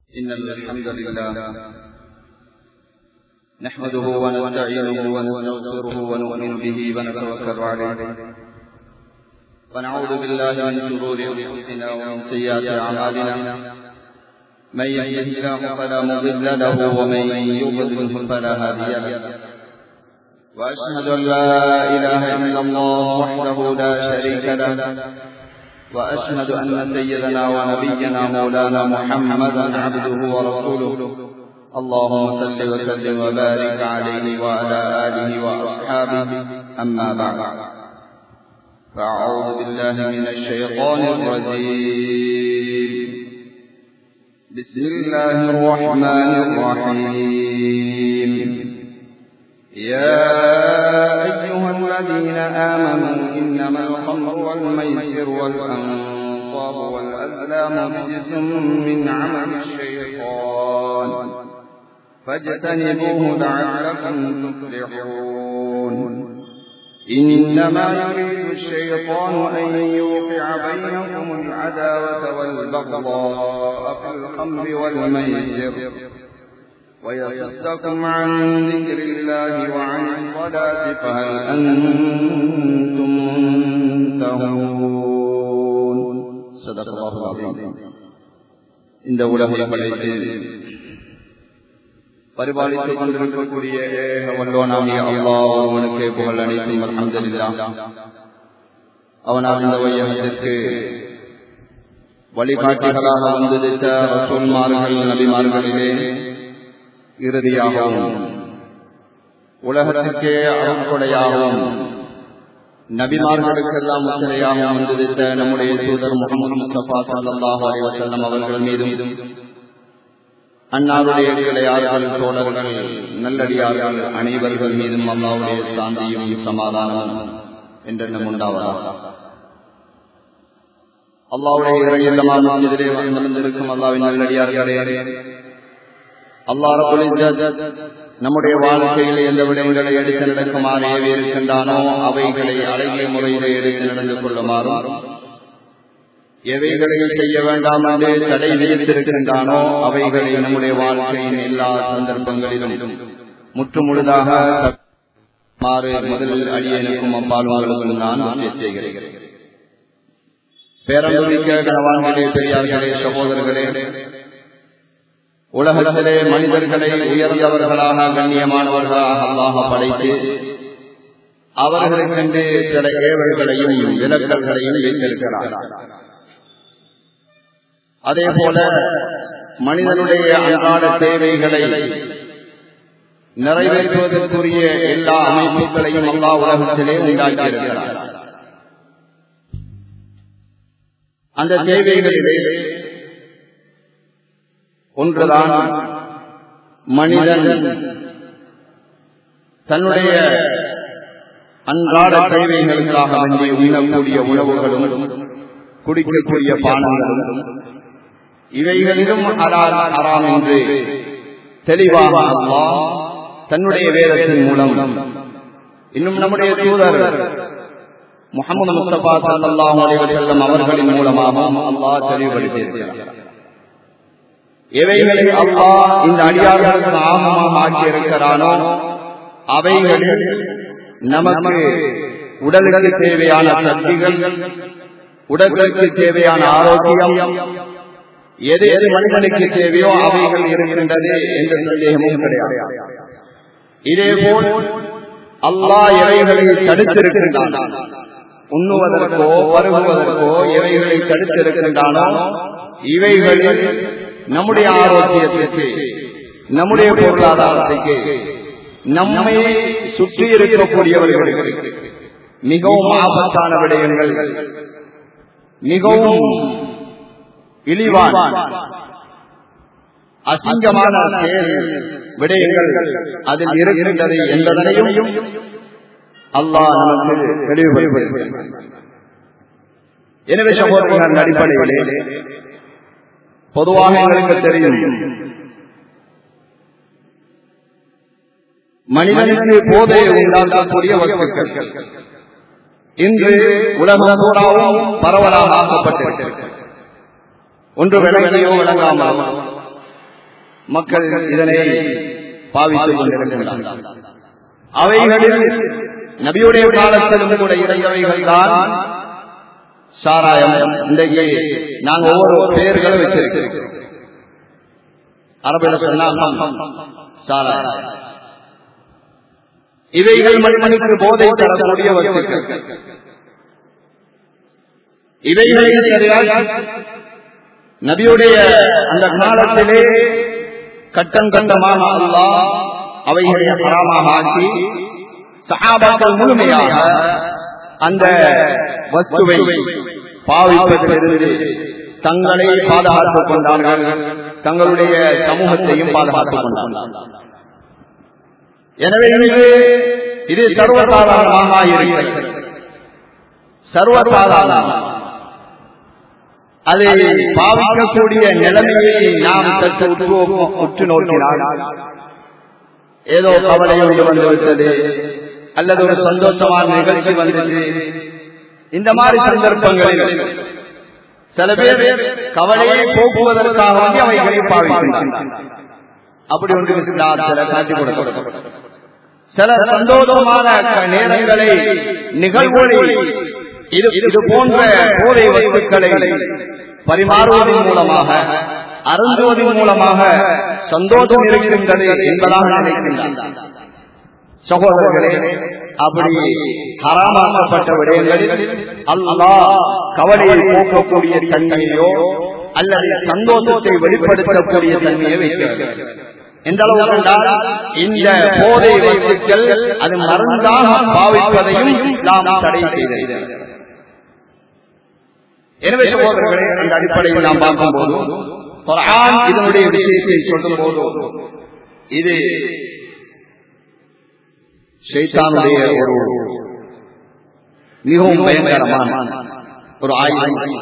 إن الحمد لله نحمده ونستعينه ونستغفره ونؤمن به ونتوكل عليه ونعوذ بالله من شرور أنفسنا ومن سيئات أعمالنا من يهده الله فلا مضل له ومن يضلله فلا هادي له وأشهد أن لا إله إلا الله وحده لا شريك له وأشهد أن سيدنا ونبينا مولانا محمدا عبده ورسوله اللهم صل وسلم وبارك عليه وعلى آله وأصحابه أما بعد فأعوذ بالله من الشيطان الرجيم بسم الله الرحمن الرحيم يا أيها الذين آمنوا إنما الخمر والميسر والأنصاب والأزلام رجس من عمل الشيطان فاجتنبوه لعلكم تفلحون إنما يريد الشيطان أن يوقع بينكم العداوة والبغضاء في الخمر والميسر ويصدكم عن ذكر الله وعن الصلاة فهل أنتم منتهون صدق الله العظيم இந்த உலகை படைத்து பரிபாலித்துக் கொண்டிருக்கக்கூடிய ஏக வல்லோனாகிய அல்லாஹ் அவனுக்கு புகழ் அனைத்தும் அல்ஹம்துலில்லாஹ் அவனால் இந்த வையகத்திற்கு வழிகாட்டிகளாக வந்திருந்த ரசூல்மார்கள் நபிமார்களிலே இறுதியாகவும் உலகத்திற்கே அருள்கொடையாகவும் நபிமார்களுக்கெல்லாம் முத்திரையாகவும் வந்திருந்த நம்முடைய தூதர் முகமது முஸ்தபா சல்லாஹ் அலைவசல்லம் அவர்கள் மீதும் அன்னாருடைய கிளையார்கள் தோழர்கள் நல்லடியார்கள் அனைவர்கள் மீதும் அல்லாவுடைய சாந்தியும் சமாதானமும் என்றென்னும் உண்டாவதா அல்லாவுடைய இறையில்லமான எதிரே வந்திருக்கும் அல்லாவின் நல்லடியார்களே அல்லாஹ் நம்முடைய வாழ்க்கையில் எந்த விடயங்களை எடுத்து நடக்குமாறு ஏவியிருக்கின்றானோ அவைகளை அழகிய முறையிலே எடுத்து நடந்து கொள்ளுமாறும் எவைகளை செய்ய வேண்டாம் என்று தடை விதித்திருக்கின்றானோ அவைகளை நம்முடைய வாழ்க்கையின் எல்லா சந்தர்ப்பங்களிலும் முற்று முழுதாக மாறு முதலில் அடியனுக்கும் அம்பாளுக்கும் நான் செய்கிறேன் பேரம்பமிக்க கணவான்களே பெரியார்களே சகோதரர்களே உலகத்திலே மனிதர்களை உயர்ந்தவர்களாக கண்ணியமானவர்களாக அல்லாஹ படைத்து அவர்களுக்கென்று சில ஏவல்களையும் விலக்கல்களையும் வைத்திருக்கிறார் அதே போல மனிதனுடைய அன்றாட தேவைகளை நிறைவேற்றுவதற்குரிய எல்லா அமைப்புகளையும் அல்லா உலகத்திலே உண்டாக்கியிருக்கிறார் அந்த தேவைகளிலே ஒன்றுதான் மனிதன் தன்னுடைய அன்றாட தேவைகளுக்காக வேண்டி உண்ணக்கூடிய உணவுகளும் குடிக்கக்கூடிய பானங்களும் இவைகளிலும் அலால் அறாம் என்று தெளிவாக அல்லா தன்னுடைய வேதத்தின் மூலம் இன்னும் நம்முடைய தூதர் முகமது முஸ்தபா சல்லாஹ் அலைவசல்லம் அவர்களின் மூலமாக அல்லா தெளிவுபடுத்தியிருக்கிறார் எவைகளை அல்லா இந்த அடியார்களுக்கு ஆகமாக ஆக்கியிருக்கிறானோ அவைகளில் நமக்கு உடலுக்கு தேவையான சக்திகள் உடலுக்கு தேவையான ஆரோக்கியம் எது எது மனிதனுக்கு தேவையோ அவைகள் இருக்கின்றது என்ற சந்தேகமும் கிடையாது இதேபோல் அல்லா எவைகளை தடுத்திருக்கின்றான் உண்ணுவதற்கோ வருவதற்கோ எவைகளை தடுத்திருக்கின்றானோ இவைகளில் நம்முடைய ஆரோக்கியத்திற்கு நம்முடைய பொருளாதாரத்துக்கு நம்மை சுற்றி இருக்கக்கூடியவர்களுக்கு மிகவும் ஆபத்தான விடயங்கள் மிகவும் இழிவான அசிங்கமான விடயங்கள் அதில் இருக்கின்றது என்பதனையும் அல்லாஹ் நமக்கு தெளிவுபடுத்துகிறார் எனவே சகோதரர்கள் அடிப்படையிலே பொதுவாக எங்களுக்கு தெரியும் மனிதனுக்கு போதையை உண்டாக்கக்கூடிய வகுப்புகள் இன்று உலகம் பரவலாக ஆக்கப்பட்டிருக்கிறது ஒன்று விளங்கியோ விளங்காமல் மக்கள் இதனை பாவித்துக் கொண்டிருக்கின்றார்கள் அவைகளில் நபியுடைய காலத்திலும் கூட இறந்தவைகள் தான் சாராயம் இன்றைக்கு நாங்க ஒவ்வொரு பெயர்களை வச்சிருக்கிறோம் அரபில் சொன்னால் சாராயம் இவைகள் மனிதனுக்கு போதை தரக்கூடிய வஸ்துக்கள் இவைகளை சரியாக நபியுடைய அந்த காலத்திலே கட்டம் கட்டமாக அல்லா அவைகளை ஹராமாக ஆக்கி சகாபாக்கள் முழுமையாக அந்த வஸ்துவை பாவிப்பதிலிருந்து தங்களை பாதுகாத்துக் கொண்டார்கள் தங்களுடைய சமூகத்தையும் பாதுகாத்துக் கொண்டார்கள் எனவே இது இது சர்வசாதாரணமாக இருக்கிறது சர்வசாதாரணம் அதை பாவிக்கக்கூடிய நிலைமையை நாம் சற்று உற்று உற்று நோக்கினால் ஏதோ கவலை ஒன்று வந்துவிட்டது அல்லது ஒரு சந்தோஷமான நிகழ்ச்சி வந்தது இந்த மாதிரி சந்தர்ப்பங்களில் சில பேர் கவலையை போக்குவதற்காக வந்து அவைகளை பாவிக்கின்றனர் அப்படி ஒன்று சில காட்டி கொடுக்க சில சந்தோஷமான நேரங்களை நிகழ்வுகளை இது இது போன்ற போதை வஸ்துக்களை பரிமாறுவதன் மூலமாக அருந்துவதன் மூலமாக சந்தோஷம் இருக்கின்றது என்பதாக நினைக்கின்றார் சகோதரர்களே அப்படி ஹராமாக்கப்பட்ட விடயங்களில் அல்லாஹ் கவலையை போக்கக்கூடிய தன்மையோ அல்லது சந்தோஷத்தை வெளிப்படுத்தக்கூடிய தன்மையை வைக்கிறது எந்த அளவு கண்டால் இந்த போதை வைப்புகள் அது மருந்தாக பாவிப்பதையும் நாம் தடை செய்தது எனவே சகோதரர்களே அந்த அடிப்படையில் நாம் பார்க்கும்போது குரான் இதனுடைய விஷயத்தை சொல்லும் போது இது ஷைத்தானுடைய ஒரு மிகவும் பயங்கரமான ஒரு ஆயுதம்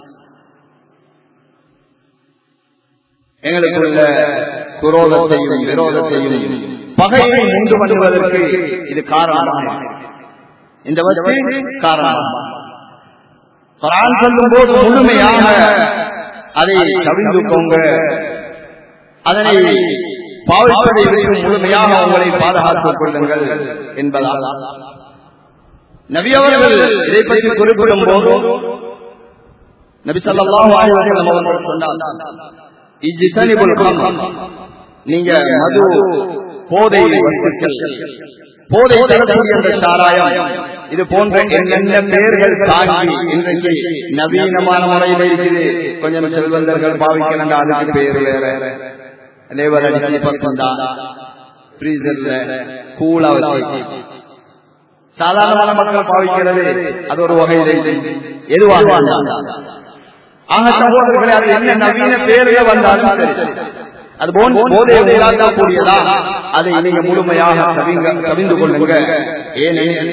எங்களுக்குள்ள குரோதத்தையும் விரோதத்தையும் பகையை உண்டு பண்ணுவதற்கு இது காரணம் இந்த வச்சு காரணம் குரான் சொல்லும் போது முழுமையாக அதை கவிழ்ந்து போங்க அதனை பாவிப்பதை விட்டு முழுமையாக உங்களை பாதுகாத்துக் கொள்ளுங்கள் என்பதால் நபியவர்கள் இதை பற்றி குறிப்பிடும் போது நபி சொல்லாஹு அலைவசம் அவர்கள் சொன்னார் இஜ்ஜிசனிபுல் கம்ர் நீங்க மது போதை வஸ்துக்கள் போதை தரக்கூடிய அந்த சாராயம் இது போன்ற என்னென்ன பெயர்கள் தாங்கி இன்றைக்கு நவீனமான முறையில் இருக்குது கொஞ்சம் செல்வந்தர்கள் பாவிக்கிறாங்க அதுக்கு பேர் வேற லேவர் அடிச்சு பத்தா ஃப்ரீசர்ல கூலா வச்சு சாதாரணமான மக்கள் பாவிக்கிறது அது ஒரு வகையில் எதுவாக ஆக சகோதரர்களே அது என்ன நவீன பேருல வந்தாலும் சரி அது போதை கூடியதா அதை நீங்க முழுமையாக கவிந்து கொள்ளுங்க ஏனெனில்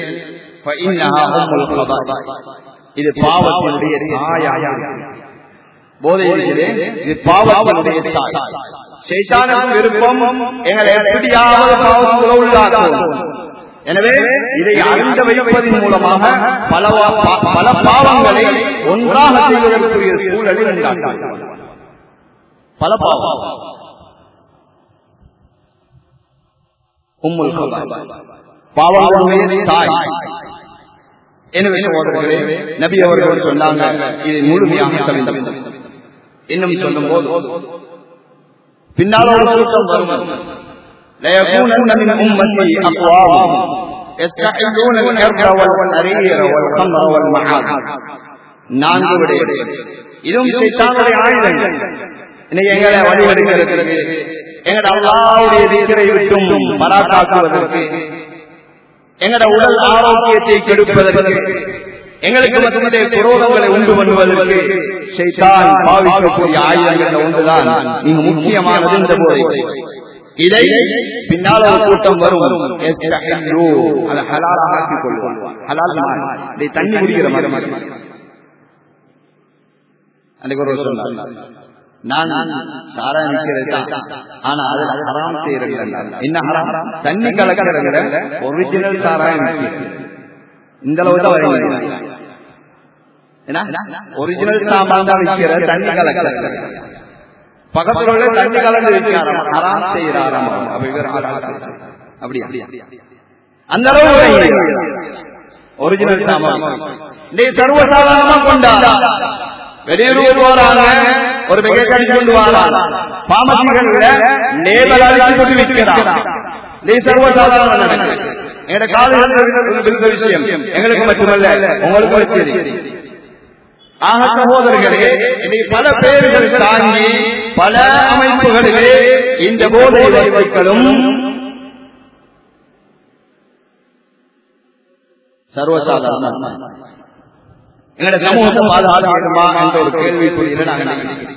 இது பாவத்தினுடைய தாயாக போதை இது பாவத்தினுடைய தாய் சைத்தான விருப்பம் எங்களை எப்படியாவது பாவத்துக்குள்ள உள்ளாக்கும் எனவே இதை அறிந்து வைப்பதன் மூலமாக பல பல பாவங்களை ஒன்றாக செய்வதற்குரிய சூழலில் உண்டாக்கும் பல பாவம் உம்முல் பாவங்களுடைய தாய் எனவே சகோதரர்களே நபி அவர்கள் சொன்னாங்க இதை முழுமையாக கவிழ்ந்த இன்னும் சொல்லும் போது பின்னால் ஒரு கூட்டம் வரும் ليكونن من أمتي أقوام يستحلون الإرض والحرير والخمر والمعاصي நான்கு விடயங்கள் இதுவும் சைத்தானுடைய ஆயுதங்கள் இன்னைக்கு எங்களை வழிவெடுக்கிறதுக்கு எங்கட அல்லாவுடைய திக்கரை விட்டும் பராக்காக்குவதற்கு எங்கட உடல் ஆரோக்கியத்தை கெடுப்பதற்கு எங்களுக்கு மத்திய குரோதங்களை உண்டு பண்ணுவதற்கு சைத்தான் பாவிக்கக்கூடிய ஆயுதங்கள் ஒன்றுதான் மிக முக்கியமானது இந்த போதை இதை பின்னால் ஒரு கூட்டம் வரும் அதை ஹலாலாக ஆக்கிக் கொள்வோம் ஹலால் இதை தண்ணி குடிக்கிற மாதிரி அன்னைக்கு ஒரு சொன்னார் நான் சாரா நிற்கிறது ஆனா அது ஹராம் செய்யறது என்ன ஹராம் தண்ணி கலக்கிறதுல ஒரிஜினல் சாராயம் இந்த அளவு தான் வரையும் ஒரிஜினல் சாமான் தான் விற்கிற தண்ணி கலக்கிறது பக்கத்துல உள்ள தண்ணி கலந்து வைக்கிறாராம் ஹராம் செய்யறாராம் அப்ப இவர் ஹராம் செய்றார். அப்படியா அந்த அளவு ஒரிஜினல் சாமான் இன்னைக்கு சர்வசாதாரணமா கொண்டா வெளியூர் போறாங்க ஒரு மிக கடிச்சு கொண்டு வராங்க பாமசிகள்ல லேபல் அழைச்சு கொண்டு விற்கிறான் நீ சர்வசாதாரண நடக்குது. எங்கட காதுகள் இருந்த விஷயம் எங்களுக்கு மட்டுமல்ல உங்களுக்கு சரி ஆக சகோதரர்களே இன்னைக்கு பல பேர்கள் தாங்கி பல அமைப்புகளிலே இந்த போதை வகைகளும் சர்வசாதாரண எங்களோட சமூகத்தை பாதுகாக்கணுமா என்ற ஒரு கேள்விக்குறியில நாங்கள் நினைக்கிறோம்.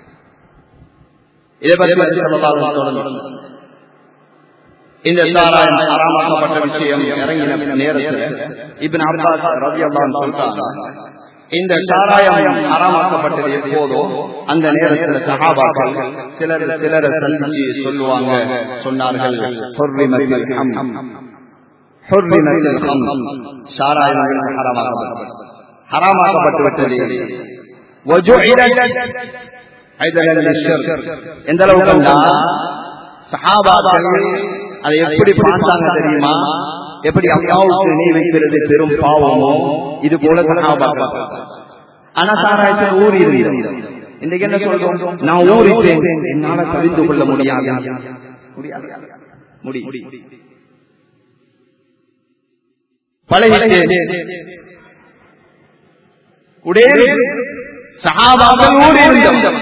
இதை பற்றி பற்றி சொல்லலாம் இந்த சாராயம் ஆரம்பப்பட்ட விஷயம் இறங்கின நேரத்தில் இப்னு அப்பாஸ் ரலியல்லாஹு சொல்றாங்க இந்த சாராயம் ஆரம்பப்பட்டது எப்போதோ அந்த நேரத்தில் சஹாபாக்கள் சிலர் சிலரை சந்திச்சு சொல்லுவாங்க சொன்னார்கள் ஹுர்ரிமத்தில் ஹம் ஹுர்ரிமத்தில் ஹம் சாராயம் ஹராமாக்கப்பட்டது ஹராமாக்கப்பட்டு விட்டது வஜுஇலத் ஐதலல் லிஷ்ர் எந்த அளவுக்கு சஹாபாக்கள் அதை எப்படி பார்த்தாங்க தெரியுமா எப்படி அல்லாவுக்கு இணை வைக்கிறது பெரும் பாவமோ இது போல சஹாபாக்கள் ஆனா சாராயத்தில் ஊறி இருந்தது இன்னைக்கு என்ன சொல்றோம் நான் ஊறிட்டேன் என்னால தெரிந்து கொள்ள முடியாது முடியாது முடியும் பழகிட்டேன் உடே சஹாபாக்கள் ஊறி இருந்தோம்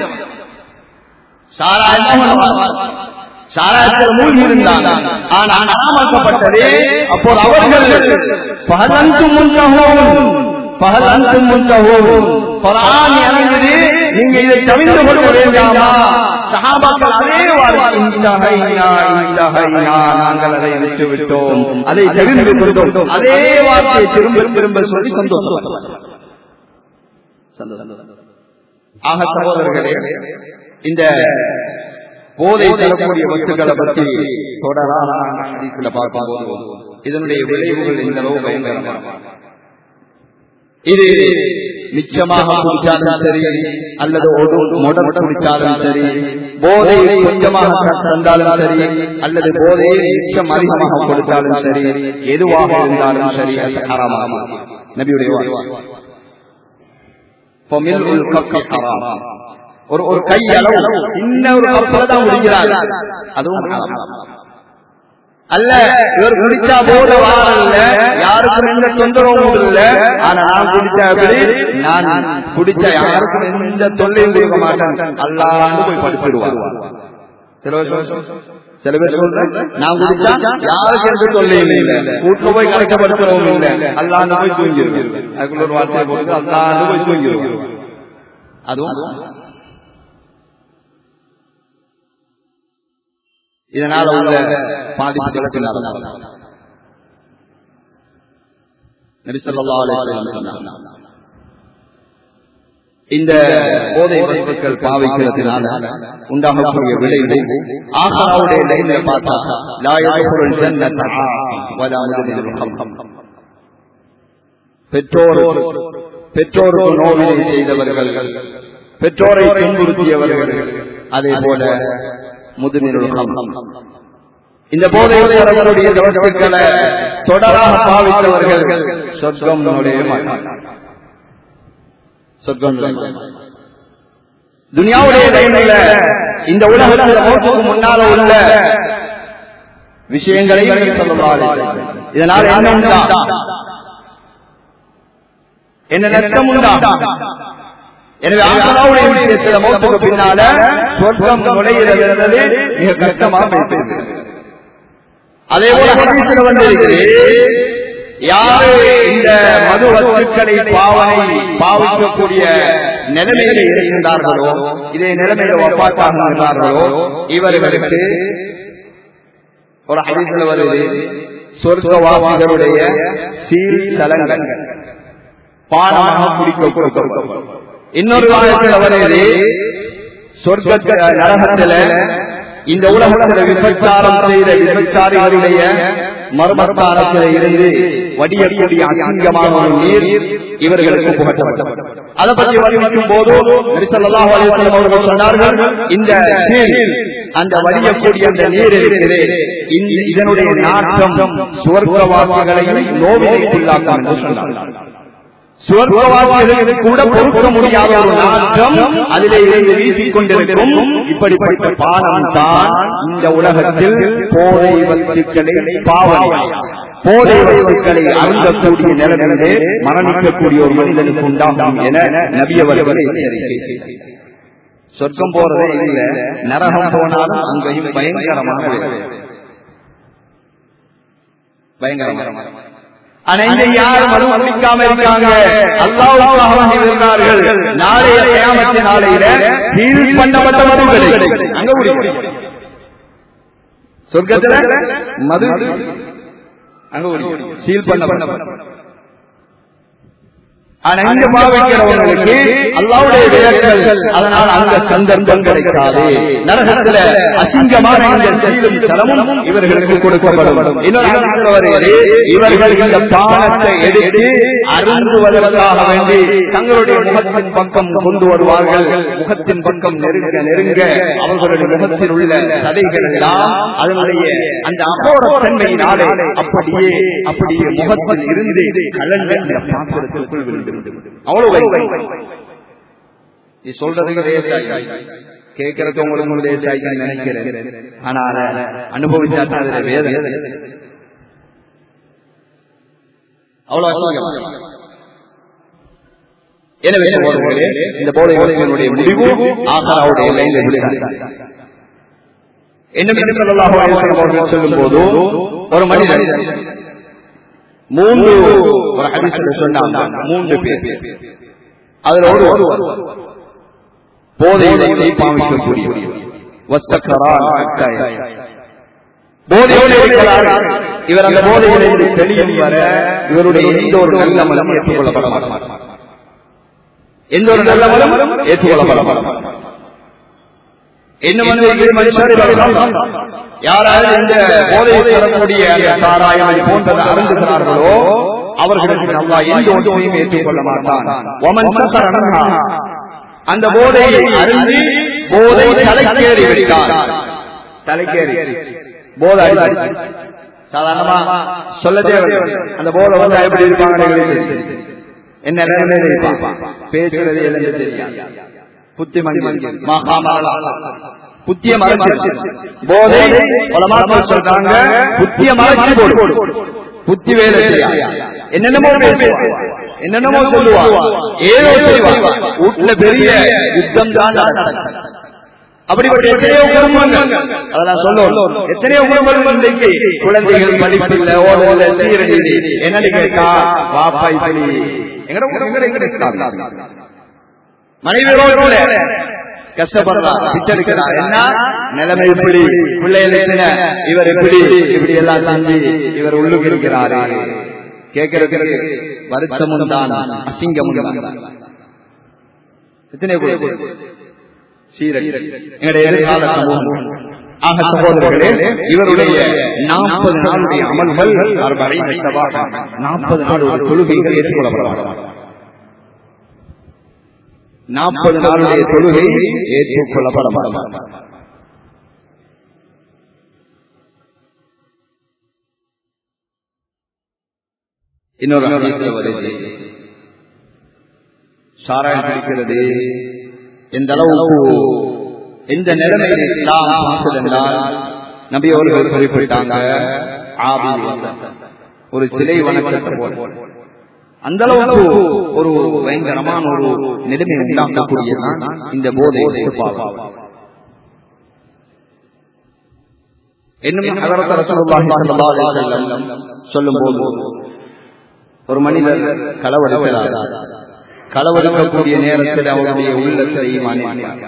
சாராயத்தில் மூழ்கி இருந்தாங்க ஆனா நாமக்கப்பட்டதே அப்போது அவர்கள் பகலந்து முன்னகோவும் பகலந்து முன்னகோவும் பரான் இறங்குது நீங்க இதை தவிர்த்து கொள்ள வேண்டாமா சஹாபாக்கள் அதே வார்த்தை நாங்கள் அதை விட்டு விட்டோம் அதை தவிர்த்து கொண்டோம் அதே வார்த்தையை திரும்ப திரும்ப சொல்லி சந்தோஷம் ஆக சகோதரர்களே இந்த போதை தரக்கூடிய வஸ்துக்களை பற்றி தொடரான பார்க்கும்போது இதனுடைய விளைவுகள் இந்த அளவு பயங்கரமாக இது மிச்சமாக குடித்தாலும் சரி அல்லது ஒரு முடர் குடித்தாலும் சரி போதை கொஞ்சமாக தந்தாலும் சரி அல்லது போதையை மிச்சம் அதிகமாக கொடுத்தாலும் சரி எதுவாக இருந்தாலும் சரி அது ஹராமாக நபியுடைய வாக்கு. فملء الكف حرام ஒரு ஒரு கை அளவு இன்னொரு கப்பல தான் முடிக்கிறார் அதுவும் ஹராம். அல்ல இவர் குடிச்சா போத வாரல்ல யாருக்கும் எந்த தொந்தரவும் இல்ல ஆனா நான் குடிச்சா எப்படி நான் குடிச்ச யாருக்கும் எந்த தொல்லையும் கொடுக்க மாட்டேன் அல்லான்னு போய் படுத்துடுவார் சில பேர் சில பேர் சொல்றேன் நான் குடிச்சா யாருக்கு எந்த தொல்லையும் இல்ல வீட்டுல போய் கணக்கப்படுத்துறவும் இல்ல அல்லான்னு போய் தூங்கிடுவேன் அதுக்குள்ள ஒரு வார்த்தையை போட்டு அல்லான்னு போய் தூங்கிடுவேன் அதுவும் இதனால உள்ள பாதிப்புகளுக்கு இந்த போதை வஸ்துக்கள் பாவிக்கிறதுனால உண்டாகக்கூடிய விளைவு ஆசாவுடைய லைன்ல பார்த்தா லாயப்பொருள் பெற்றோர் பெற்றோருக்கு நோவினை செய்தவர்கள் பெற்றோரை துன்புறுத்தியவர்கள் அதே போல முதுநிறுவனம் இந்த போதையில் வரக்கூடிய வஸ்துக்களை தொடராக பாவித்தவர்கள் சொர்க்கம் நுழைய மாட்டார்கள் சொர்க்கம் நுழைய மாட்டார்கள். துனியாவுடைய லைனில் இந்த உலகத்தில் மோட்டுக்கு முன்னால உள்ள விஷயங்களை சொல்லலாம் இதனால் என்ன உண்டா என்ன நஷ்டம் உண்டா எனவே ஆசனாவுடைய விஷயத்தில் மோட்டுக்கு பின்னால சொர்க்கம் நுழைகிறது மிக கஷ்டமாக போயிட்டு அதே போல ஹதீஸ்ல வந்திருக்கிறது யாரு இந்த மது வஸ்துக்களை பாவனை பாவிக்கக்கூடிய நிலைமையில இருக்கின்றார்களோ இதே நிலைமையில ஒப்பாட்டாகிறார்களோ இவர்களுக்கு ஒரு ஹதீஸ்ல வருது சொர்க்கவாசிகளுடைய சீல் தலங்கள் பானமாக குடிக்க கொடுக்கப்படும் இன்னொரு வாரத்தில் வருது சொர்க்க நரகத்துல இந்த உலகத்தில் விபச்சாரம் செய்த விபச்சாரிகளுடைய மர்மத்தாரத்திலே இருந்து வடியக்கூடிய அசிங்கமான ஒரு நீர் இவர்களுக்கு புகட்டப்பட்டது அதை பற்றி வலியுறுத்தும் போது நரிசல்லாஹ் அலிஸ்லாம் அவர்கள் சொன்னார்கள் இந்த நீர் அந்த வடியக்கூடிய அந்த நீர் இருக்கிறது இந்த- இதனுடைய நாட்டம் சுவர்க்கவாசிகளையும் நோவினைக்குள்ளாக்கும் என்று சொன்னார்கள் சுவர்க்கவாசிகளுக்கு கூட பொறுக்க முடியாத ஒரு நாட்டம் அதிலே இருந்து வீசிக் கொண்டிருக்கும் இப்படிப்பட்ட பானம் தான் இந்த உலகத்தில் போதை வஸ்துக்களை பாவனை போதை வஸ்துக்களை அருந்தக்கூடிய நிலைமையிலே மரணிக்கக்கூடிய ஒரு மனிதனுக்கு உண்டாகும் என நபியவர்களை எச்சரிக்கை சொர்க்கம் போறதே இல்ல நரகம் போனாலும் அங்கேயும் பயங்கரமான வேலை. பயங்கரமான ஆனா இங்க யாரும் மறு மன்னிக்காம இருக்காங்க அல்லாவுக்காக வேண்டி இருந்தார்கள் நாளைய கியாமத்து நாளையில சீல் பண்ணப்பட்ட மது கிடைக்கும் அங்க முடியும் சொர்க்கத்துல மது அங்க முடியும் சீல் பண்ணப்பட்ட ஆனா இங்க பாவிக்கிறவங்களுக்கு அல்லாவுடைய விளக்கல் அதனால் அந்த சந்தர்ப்பம் கிடைக்காது நரகத்துல அசிங்கமான இந்த சீலும் தலமும் இவர்களுக்கு கொடுக்கப்படும் இன்னொரு ஆயத்தில் வருகிறது, இவர்கள் இந்த பானத்தை எடுத்து அருந்துவதற்காக வேண்டி தங்களுடைய முகத்தின் பக்கம் கொண்டு வருவார்கள் முகத்தின் பக்கம் நெருங்க நெருங்க அவர்களுடைய முகத்தில் உள்ள சதைகள் எல்லாம் அதனுடைய அந்த அகோர தன்மையினாலே அப்படியே அப்படியே முகத்தில் இருந்து கலந்த அந்த பாத்திரத்திற்குள் விழுந்து அவ்வளவு நீ சொல்றதுக்கு லேசாய் கேட்கறதுக்கு உங்களுக்கு லேசாய் நினைக்கிறேன் ஆனா அதை அனுபவிச்சா தான் அதுல வேதனை அவ்வளவு அசிங்கம். எனவே சகோதரர்களே, இந்த போதை வசதிகளுடைய முடிவு ஆசாராவுடைய லைனில் விழுகிறது என்ன ஸல்லல்லாஹு அலைஹி வஸல்லம் அவர்கள் சொல்லும் போது ஒரு மனிதன் மூன்று ஒரு ஹதீஸ்ல சொன்னாங்க மூன்று பேர் அதுல ஒரு போதையிலே பாவிக்கக்கூடிய வஸ்தக்கரான் அக்காய். போதையோடு இருக்கிறார் இவர் அந்த போதையிலிருந்து வெளியில் வர இவருடைய எந்த ஒரு நல்ல மனம் ஏற்றுக்கொள்ளப்பட மாட்டார் எந்த ஒரு நல்ல மனம் ஏற்றுக்கொள்ளப்பட மாட்டார் என்ன மனிதர்கள் மனுஷர் இவர்கள் யாராவது இந்த போதையை தரக்கூடிய அந்த சாராயம் அது போன்றதை அருந்துகிறார்களோ அவர்களுக்கு அல்லா எந்த ஒன்றையும் ஏற்றுக்கொள்ள மாட்டான் ஒமன் சக்கரனா அந்த போதையை அருந்தி போதை தலைக்கேறி விட்டார் தலைக்கேறி போதை அடிச்சு. சாதாரணமா சொல்ல தேவை அந்த போதை வந்து எப்படி இருப்பாங்க என்ன நிலைமையில இருப்பான் பேசுறது எல்லாம் தெரியாது புத்தி மனிதன் புத்திய மறைச்சு போதை பலமாக சொல்றாங்க புத்திய மறைச்சு போடு புத்தி வேலை செய்யாது என்னென்னமோ பேசுவான் என்னென்னமோ சொல்லுவான் ஏதோ செய்வான் வீட்டுல பெரிய யுத்தம் தான் நடக்கும். அப்படிப்பட்ட எத்தனையோ குடும்பங்கள் அதெல்லாம் சொல்லுவோம் எத்தனையோ குடும்பங்கள் இன்றைக்கு குழந்தைகள் படிப்பில்ல ஓடல சீரடி என்னன்னு கேட்டா வாப்பா இப்படி எங்கட எங்கட எங்கட மனைவி ரோட்ல கஷ்டப்படுறா பிச்செடுக்கிறா என்ன நிலைமை இப்படி பிள்ளைகள் என்ன இவர் இப்படி இப்படி எல்லாம் தாண்டி இவர் உள்ளுக்கு இருக்கிறாரு கேட்கறதுக்கு வருத்தமும் தான் அசிங்கமும் தான் எத்தனை பேர் சீரடி எங்களுடைய எதிர்கால சமூகம் ஆக சகோதரர்களே இவருடைய நாற்பது நாளுடைய அமல்கள் நாற்பது நாள் ஒரு தொழுகைகள் ஏற்றுக்கொள்ளப்படலாம் நாற்பது நாளுடைய தொழுகை ஏற்றுக்கொள்ளப்பட மாட்டார் இன்னொரு ஹதீஸ்ல வருது சாராயம் பிடிக்கிறது எந்த அளவுக்கு எந்த நிலைமையில் இஸ்லாம் பார்த்ததென்றால் நபி அவர்கள் குறிப்பிட்டாங்க ஆபி ஒரு சிலை வணக்கத்தை போல அந்த அளவுக்கு ஒரு பயங்கரமான ஒரு நிலைமை உண்டாக்கக்கூடியதான் இந்த போதை பாவம் இன்னும் ஹதரத் ரசூலுல்லாஹி ஸல்லல்லாஹு அலைஹி வஸல்லம் சொல்லும்போது ஒரு மனிதர் களவெடுக்கிறார் களவெடுக்கக்கூடிய நேரத்தில் அவருடைய உள்ளத்தை ஈமான்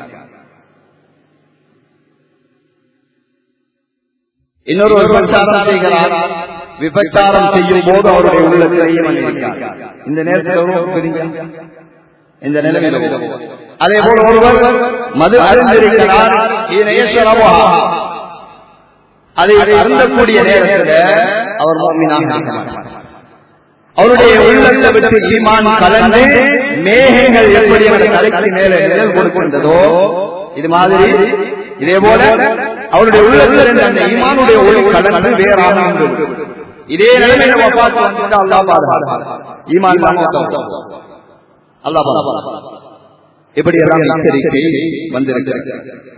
இன்னொரு விபச்சாரம் செய்கிறார் விபச்சாரம் செய்யும் போது அவருடைய உள்ளத்தை ஈமான் இந்த நேரத்தில் எவ்வளவு பெரிய இந்த நிலைமையில அதே போல ஒருவர் மது அறிந்திருக்கிறார் அதை அருந்தக்கூடிய நேரத்தில் அவர் மோமினாக இருக்க மாட்டார் அவருடைய உள்ளத்தை விட்டு ஈமான் கலந்து மேகங்கள் எப்படி அவர் தலைக்கு மேலே நிழல் கொடுக்கின்றதோ இது மாதிரி இதே போல அவருடைய உள்ளத்தில் இருந்த அந்த ஈமானுடைய ஒளி கலந்து வேறாக இதே நிலைமையில வபாத்து வந்துட்டு அல்லாஹ் பாதுகாப்பார் ஈமான் அல்லாஹ் பாதுகாப்பார் இப்படி எல்லாம் எச்சரிக்கை வந்திருக்கிறது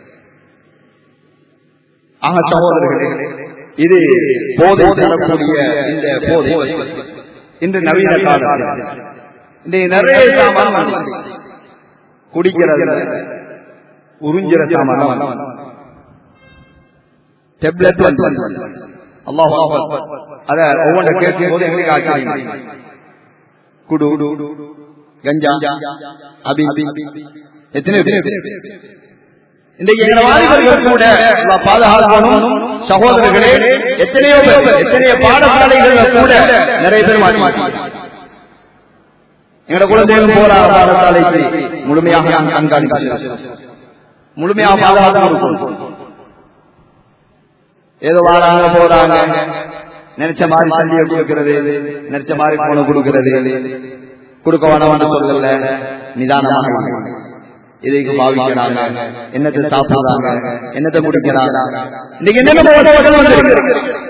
ஆக சகோதரர்களே இது போதை தரக்கூடிய இந்த போதை இன்று நவீன காலத்தில் இன்றைய நிறைய சாமான் குடிக்கிறது உறிஞ்சிற சாமான் டெப்லெட் அல்லாஹ் அத ஒவ்வொன்றை கேட்கும் போது எங்களுக்கு ஆச்சரியம் குடு கஞ்சா அபி எத்தனை இன்றைக்கு எங்களை வாலிபர்கள் கூட பாதுகாக்கணும் சகோதரர்களே எத்தனையோ பேர் எத்தனையோ பாடசாலைகள் கூட நிறைய பேர் மாறி மாறி எங்களோட குழந்தைகள் போற பாடசாலைக்கு முழுமையாக கண்காணிக்க முழுமையாக பாதுகாக்கணும் ஏதோ வாராங்க போறாங்க நினைச்ச மாதிரி சண்டியை கொடுக்கிறது நினைச்ச மாதிரி போன கொடுக்கிறது கொடுக்க வேணாம் சொல்லல நிதானமாக இதைக்கு பாவிக்கிறாங்க என்னத்தை சாப்பிடுறாங்க என்னத்தை முடிக்கிறாங்க இன்னைக்கு என்ன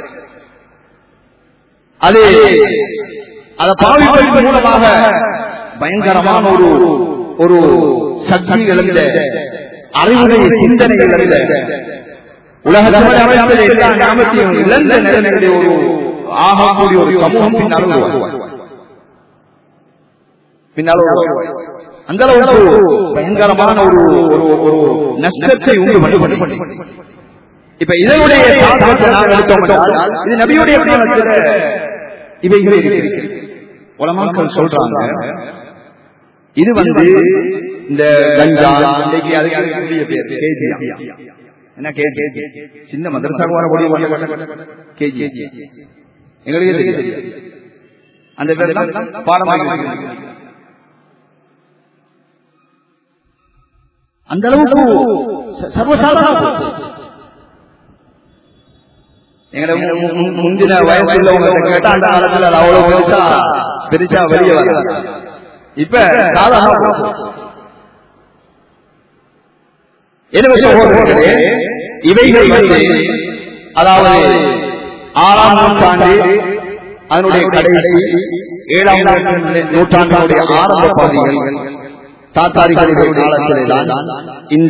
அது அதை பாவிப்பதன் மூலமாக பயங்கரமான ஒரு ஒரு சக்தி இழந்த அறிவுடைய சிந்தனை இழந்த உலக அமைப்பில் எல்லா ஞாபகத்தையும் இழந்த நிலைமையுடைய ஒரு ஆகக்கூடிய ஒரு சமூகம் பின்னால் பின்னால் அந்த அளவுக்கு பயங்கரமான ஒரு ஒரு நஷ்டத்தை உண்டு பண்ணி இப்ப இதனுடைய சாதகத்தை நாம் எடுத்தோம் இது நபியுடைய காலத்தில் இவைகளே உலமாக்கள் சொல்றாங்க இது வந்து இந்த கஞ்சா இன்னைக்கு அதுக்கு பேர் கேஜியா என்ன கேஜி சின்ன மதரசாக வரக்கூடிய கேஜி எங்களுக்கு தெரியும் அந்த பேர் பாடமாக அந்த அளவுக்கு சர்வசாதாரண எங்களை முந்தின வயசு உள்ளவங்க கேட்டா அந்த காலத்துல அது அவ்வளவு பெருசா பெருசா வெளியே வர இப்ப சாதாரண எனவே சகோதரர்களே இவைகள் வந்து அதாவது ஆறாம் நூற்றாண்டு அதனுடைய கடைசி ஏழாம் நூற்றாண்டினுடைய ஆரம்ப பகுதிகள் தாத்தாரிகளுடைய காலத்திலே தான் இந்த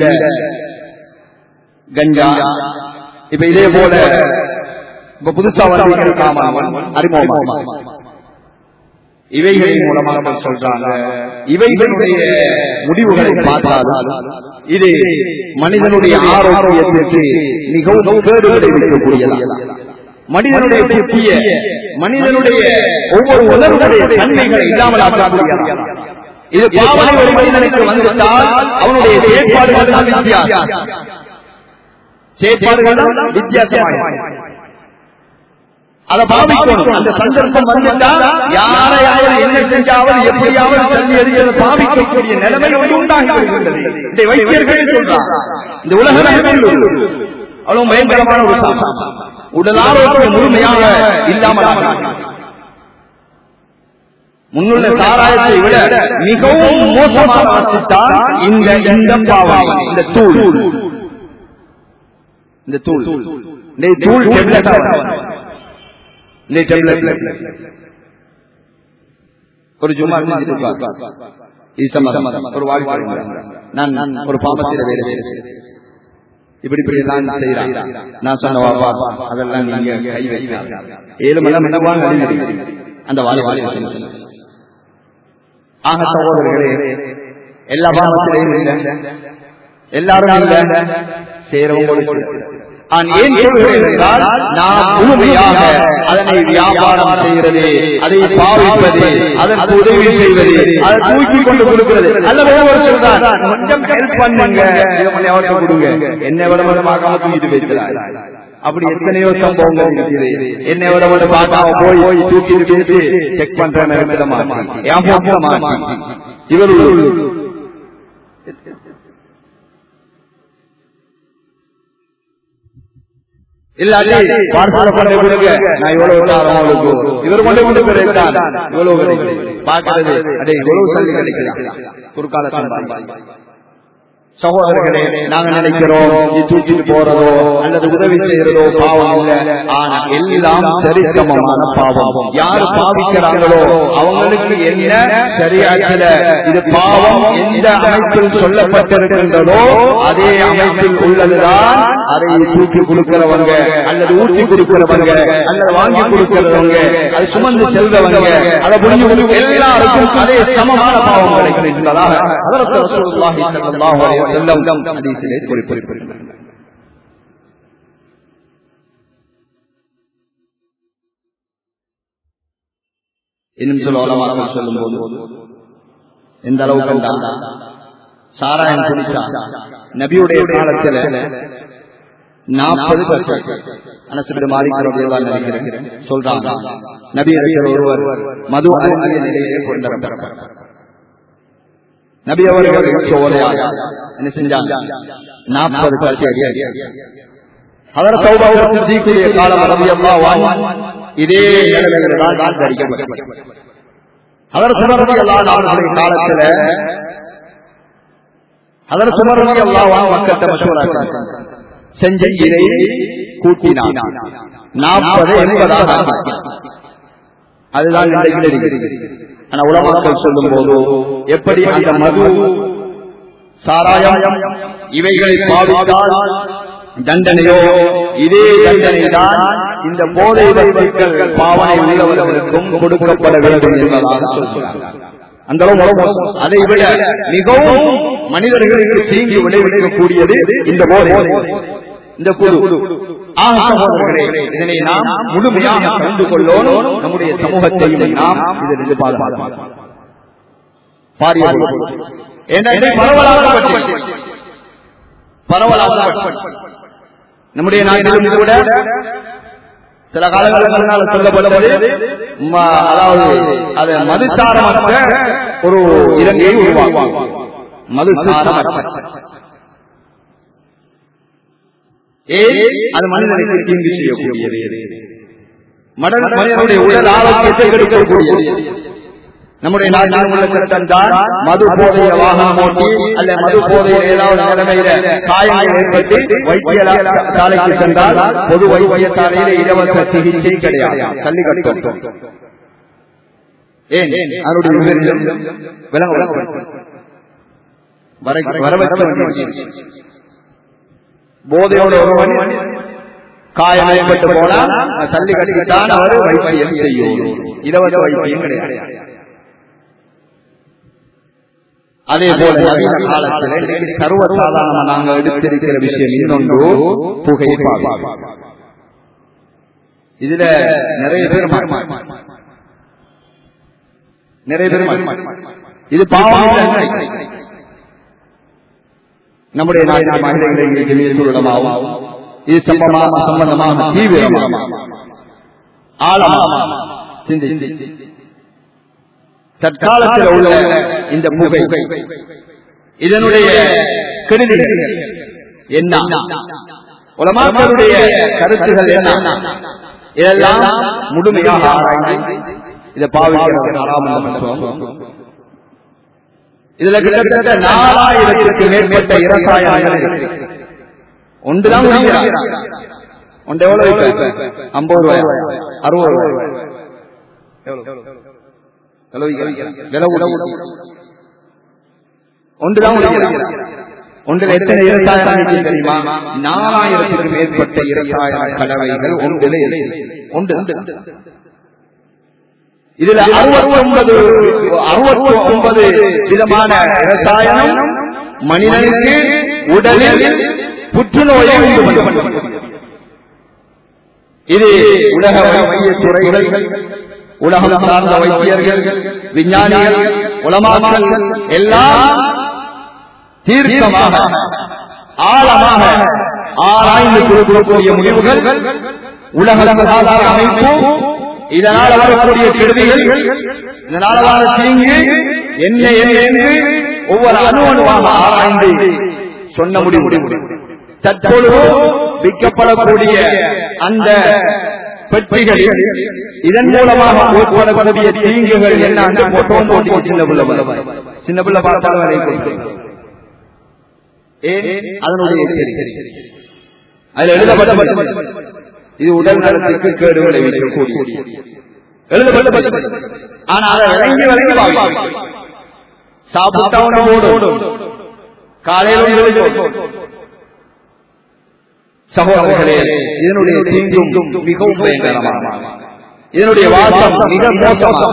கஞ்சா இப்ப இதே போல இப்ப புதுசா வரவர்கள் காமாமல் அறிமுகமாக இவைகளின் மூலமாக சொல்றாங்க இவைகளுடைய முடிவுகளை பார்த்தால் இது மனிதனுடைய ஆரோக்கியத்திற்கு மிகவும் கேடு விளைவிக்கக்கூடியது மனிதனுடைய புத்திய மனிதனுடைய ஒவ்வொரு உணர்வுடைய தன்மைகளை இல்லாமல் ஆக்கக்கூடியது இது பாவனை ஒரு மனிதனுக்கு வந்துவிட்டால் அவனுடைய செயற்பாடுகள் தான் வித்தியாசம் செயற்பாடுகள் தான் வித்தியாசமாக அதை பாவிக்கணும் அந்த சந்தர்ப்பம் வந்துட்டா யாரையாவது என்ன செஞ்சாவது எப்படியாவது தள்ளி எறியது பாவிக்கக்கூடிய நிலைமை ஒன்று உண்டாகி வருகின்றது இதை வைத்தியர்கள் சொல்றாங்க இந்த உலக நகரில் அவ்வளவு பயங்கரமான ஒரு சாசனம் உடல் ஆரோக்கியம் முழுமையாக இல்லாமல் முன்னுள்ள சாராயத்தை விட மிகவும் மோசமான ஆசித்தான் இந்த இந்த பாவம் இந்த தூள் இந்த தூள் இந்த தூள் ஒரு ஜும்மா இது சம்பந்தம் ஒரு வாழ்க்கை நான் ஒரு பாம்பத்தில் வேறு வேறு இப்படி இப்படி எல்லாம் செய்யறான் நான் சொன்ன வாப்பா அதெல்லாம் நீங்க கை வைக்கிறாங்க ஏழு மணி மன்னவாங்க அந்த வாழை வாழை ஆக சகோதரர்களே எல்லா பாவத்திலையும் இல்லை எல்லாரும் இல்லை சேரவும் நான் ஏன் சொல்கிறேன் என்றால் நான் முழுமையாக அதனை வியாபாரம் செய்கிறது அதை பாவிப்பது அதற்கு உதவி செய்வது அதை தூக்கி கொண்டு கொடுக்கிறது அல்ல ஒவ்வொரு சொல்றான் கொஞ்சம் ஹெல்ப் பண்ணுங்க அவருக்கு கொடுங்க என்ன விட விதமாக தூக்கிட்டு வைக்கிறார் அப்படி எத்தனையோ சம்பவங்கள் இருக்குது என்னை விட விட பார்க்காம போய் தூக்கிட்டு பேசி செக் பண்ற நேரத்திலமா இவர் இல்லாட்டி பார்சல கொண்டு கொடுங்க நான் இவ்வளவு தாரம் அவளுக்கு இவர் கொண்டு கொண்டு கிடைத்தான் இவ்வளவு கிடைக்கும் பார்க்கிறது அடே இவ்வளவு சல்லி கிடைக்கலாம் ஒரு காலத்தில் சகோதரர்களே நாங்க நினைக்கிறோம் இது தூக்கிட்டு போறதோ அல்லது உதவி செய்யறதோ பாவம் இல்ல ஆனா எல்லாம் சரிசமமான பாவம் யாரு பாவிக்கிறாங்களோ அவங்களுக்கு என்ன சரியாகல இது பாவம் எந்த அமைப்பில் சொல்லப்பட்டிருக்கின்றதோ அதே அமைப்பில் உள்ளதுதான் அதை தூக்கி கொடுக்கிறவங்க அல்லது ஊற்றி கொடுக்கிறவங்க அல்லது வாங்கி கொடுக்கிறவங்க அது சுமந்து செல்றவங்க அதை புரிஞ்சு கொடுக்க எல்லாருக்கும் அதே சமமான பாவம் கிடைக்கின்றதாக அதற்கு ரசூலுல்லாஹி ஸல்லல்லாஹு அலைஹி வஸல்லம் ஹதீஸிலே குறிப்பிட்டிருக்கிறார் இன்னும் சில உலமாக்கள் சொல்லும் போது எந்த அளவு கண்டா சாராயம் குடிச்சா நபியுடைய காலத்துல நாற்பது அனசுபிட மாறிக்கிறோம் நினைக்கிறேன் சொல்றாங்க நபி அறிஞர் ஒருவர் மது அருந்திய நிலையிலே கொண்டு நபி அவர்கள் சோதனையாக என்ன செஞ்சாங்க நாற்பது பரிசு அவர் சௌபாவுக்கு தீக்குரிய காலம் ரவி அம்மா இதே நிலைமைகள் தான் தரிக்கப்பட்டது அவர் சுமரதி அல்லா நாடுகளுடைய காலத்துல அவர் சுமரதி அல்லா மக்கள்கிட்ட மசூராக்க செஞ்ச இதை கூட்டினான் நாற்பது என்பதாக அதுதான் ஆனா உலமாக்கள் சொல்லும் போது எப்படி அந்த மது சாராயம் இவைகளை பாவித்தால் தண்டனையோ இதே தண்டனை தான் இந்த போதை வஸ்துக்கள் பாவனை உள்ளவர்களுக்கும் கொடுக்கப்பட வேண்டும் என்பதாக சொல்கிறார் அந்த அதை விட மிகவும் மனிதர்களுக்கு தீங்கி விளைவிக்கக்கூடியது இந்த போதை இந்த குழு இதனை நாம் முழுமையாக கண்டு கொள்ளோம் நம்முடைய சமூகத்தையும் நாம் இதிலிருந்து பாதுகாக்கலாம் பரவலாக பரவலாக நம்முடைய நாட்டிலும் கூட சில காலங்களுக்கு முன்னால் சொல்லப்படுவது அதாவது அது மதுசாரமற்ற ஒரு இலங்கையை உருவாக்குவாங்க மதுசாரமற்ற ஏன் அது மனிதனுக்கு தீங்கு செய்யக்கூடியது மனிதனுடைய உடல் ஆரோக்கியத்தை கெடுக்கக்கூடியது நம்முடைய நாட்டில் உள்ள சட்டம் தான் மது போதைய வாகனம் ஓட்டி அல்ல மது போதைய ஏதாவது நிலைமையில காயங்கள் ஏற்பட்டு வைத்தியசாலைக்கு சென்றால் பொது வைத்தியசாலையில இலவச சிகிச்சை கிடையாது தள்ளி கட்டும் ஏன் அதனுடைய விலங்கு வரவழைக்க போதையோட ஒருவன் காயம் ஏற்பட்டு போனா தள்ளி கட்டிக்கிட்டான் அவர் வைத்தியம் செய்யும் இலவச வைத்தியம் கிடையாது அதே போல நவீன காலத்தில் சர்வசாதாரணமா நாங்கள் எடுத்திருக்கிற விஷயம் இன்னொன்று புகை இதுல நிறைய பேர் நிறைய பேர் இது பாவம் நம்முடைய நாட்டின் மனிதர்களை சூழலமாகவும் இது சம்பந்தமாக சம்பந்தமாக தீவிரமாக ஆழமாக சிந்தி தற்காலத்தில் உள்ள இந்த புகை இதனுடைய கெடுதிகள் என்ன உலமாக்களுடைய கருத்துகள் என்ன இதெல்லாம் முழுமையாக ஆராய்ந்து இதை பாவிக்கிறது ஆறாமல் இதுல கிட்டத்தட்ட நாலாயிரத்திற்கு மேற்பட்ட இரசாயனங்கள் ஒன்றுதான் ஒன்று எவ்வளவு ஐம்பது ரூபாய் அறுபது ரூபாய் ஒன்றுதான் ஒன்றில் எத்தனை இரசாயனம் தெரியுமா நாலாயிரத்திற்கு மேற்பட்ட இரசாயன கலவைகள் ஒன்றில் ஒன்று இதுல அறுபத்தி ஒன்பது அறுபத்தி ஒன்பது விதமான ரசாயனம் மனிதனுக்கு உடலில் புற்றுநோயை உண்டு பண்ணும் இது உலக வைத்திய துறைகள் உலகம் சார்ந்த வைத்தியர்கள் விஞ்ஞானிகள் உலமாக்கள் எல்லாம் தீர்க்கமாக ஆழமாக ஆராய்ந்து கொடுக்கக்கூடிய முடிவுகள் உலக சாதாரண அமைப்பு இதனால் வரக்கூடிய கெடுதிகள் இதனால் வர தீங்கு என்ன என்று ஒவ்வொரு அணு அணுவாக ஆராய்ந்து சொன்ன முடிவு தற்பொழுது விற்கப்படக்கூடிய அந்த பெட்டிகளில் இதன் மூலமாக ஏற்படக்கூடிய தீங்குகள் என்ன போட்டோ போட்டி சின்ன பிள்ளை சின்ன பிள்ளை பார்த்தாலும் வரை ஏன் அதனுடைய எச்சரிக்கை அதில் எழுதப்பட்ட இது உடல் நலத்துக்கு கேடு விளைவிக்கக்கூடிய எழுதப்பட்ட ஆனா அதை விளங்கி விளங்கி வாழ்க்கை சாப்பிட்டா உணவோடு காலையில் சகோதரர்களே இதனுடைய தீங்கும் மிகவும் பயங்கரமான இதனுடைய வாசம் மிக மோசமான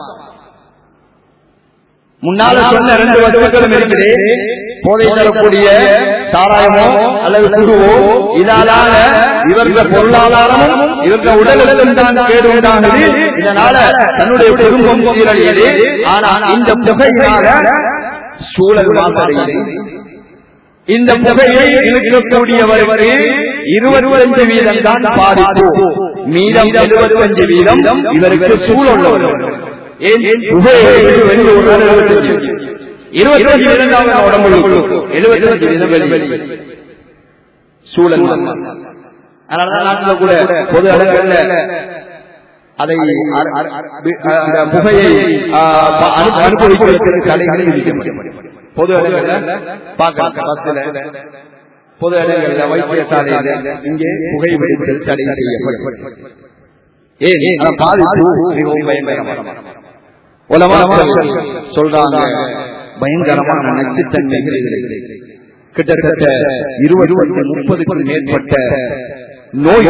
முன்னால சொன்ன ரெண்டு வஸ்துக்களும் இருக்குது போதை தரக்கூடிய சாராயமோ அல்லது குருவோ இதனால இவர்கள் பொருளாதாரமும் இவர்கள் உடலுக்கும் தான் கேடு உண்டானது இதனால தன்னுடைய குடும்பம் சீரழியது ஆனால் இந்த புகையினால சூழல் மாசடையுது இந்த புகையை இழுக்கக்கூடியவருக்கு இருபத்தஞ்சு வீதம் தான் பாதிப்பு மீதம் எழுபத்தஞ்சு வீதம் இவருக்கு சூழல் ஏன் புகையை வெளியே ஒரு எழுபத்தஞ்சு இருபத்தஞ்சு வீதம் தான் உடம்புக்கு எழுபத்தஞ்சு வீதம் வெளியே சூழல் அதனாலதான் நாட்டில் கூட பொது இடங்கள்ல அதை அந்த புகையை அனுபவிப்பதற்கு தடைகளை விதிக்க பொது இடங்கள்ல பார்க்க பஸ்ல பொது இடங்கள்ல வைத்தியசாலையில இங்கே புகை வெடித்தல் தடை செய்யப்படும் ஏன் பாதிப்பு மிகவும் பயங்கரமான உலமாக்கள் சொல்றாங்க பயங்கரமான நச்சுத்தன்மைகள் கிட்டத்தட்ட இருபது முப்பதுக்கும் மேற்பட்ட நோய்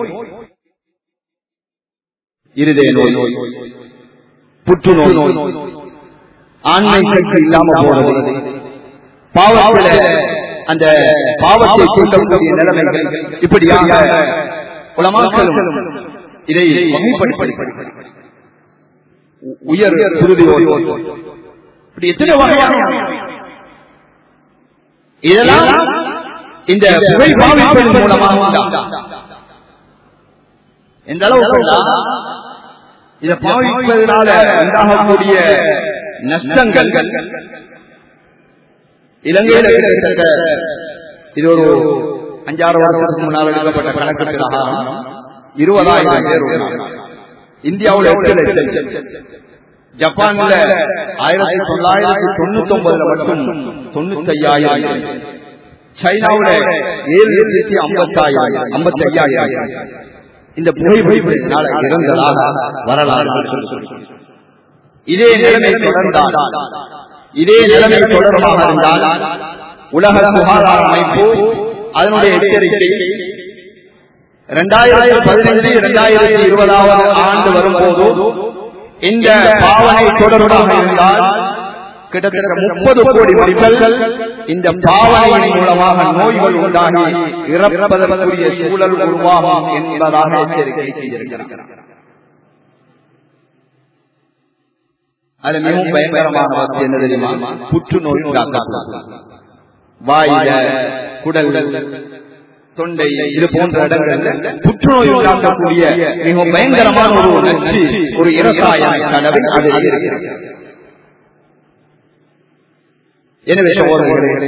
இருதய நோய் புற்றுநோய் ஆண்மை சக்தி இல்லாம போறது பாவத்தில அந்த பாவத்தை தூண்டக்கூடிய நிலைமைகள் இப்படியாக உலமாக்களும் இதை வகைப்படுத்தி உயர் குருதியோடு இப்படி எத்தனை வகையான இதெல்லாம் இந்த புகை பாவிப்பதன் மூலமாக எந்த அளவுக்கு இதை பாவிப்பதனால உண்டாகக்கூடிய நஷ்டங்கள் இலங்கையில் கிட்டத்தட்ட இது ஒரு அஞ்சாறு வருஷத்துக்கு முன்னால் எடுக்கப்பட்ட கணக்கு பிரகாரம் இருபதாயிரம் பேர் இந்தியாவில் எட்டு லட்சம் ஜப்பான்ல ஆயிரத்தி தொள்ளாயிரத்தி தொண்ணூத்தி ஒன்பதுல மட்டும் தொண்ணூத்தி ஐயாயிரம் சைனாவுல ஏழு லட்சத்தி ஐம்பத்தாயிரம் ஐம்பத்தி ஐயாயிரம் இந்த புகைப்பிடிப்பினால இறந்ததாக வரலாறு இதே நிலைமை தொடர்ந்தால் இதே நிலைமை தொடர்பாக இருந்தால் உலக சுகாதார அமைப்பு அதனுடைய எச்சரிக்கை இரண்டாயிரத்தி பதினைந்து இரண்டாயிரத்தி இருபதாவது ஆண்டு வரும்போது இந்த பாவனை தொடர்பாக இருந்தால் கிட்டத்தட்ட முப்பது கோடி மக்கள் இந்த பாவனையின் மூலமாக நோய்கள் உண்டாகி இறப்பதற்குரிய சூழல் உருவாகும் என்பதாக எச்சரிக்கை செய்திருக்கிறார் அது மிகவும் பயங்கரமான வார்த்தை என்ன தெரியுமா புற்றுநோய் வாயில குடல் தொண்டை இது போன்ற இடங்கள்ல புற்றுநோய் உண்டாக்கக்கூடிய மிகவும் பயங்கரமான ஒரு நச்சு ஒரு இரசாயன கலவை அது இருக்கிறது எனவே சகோதரர்களே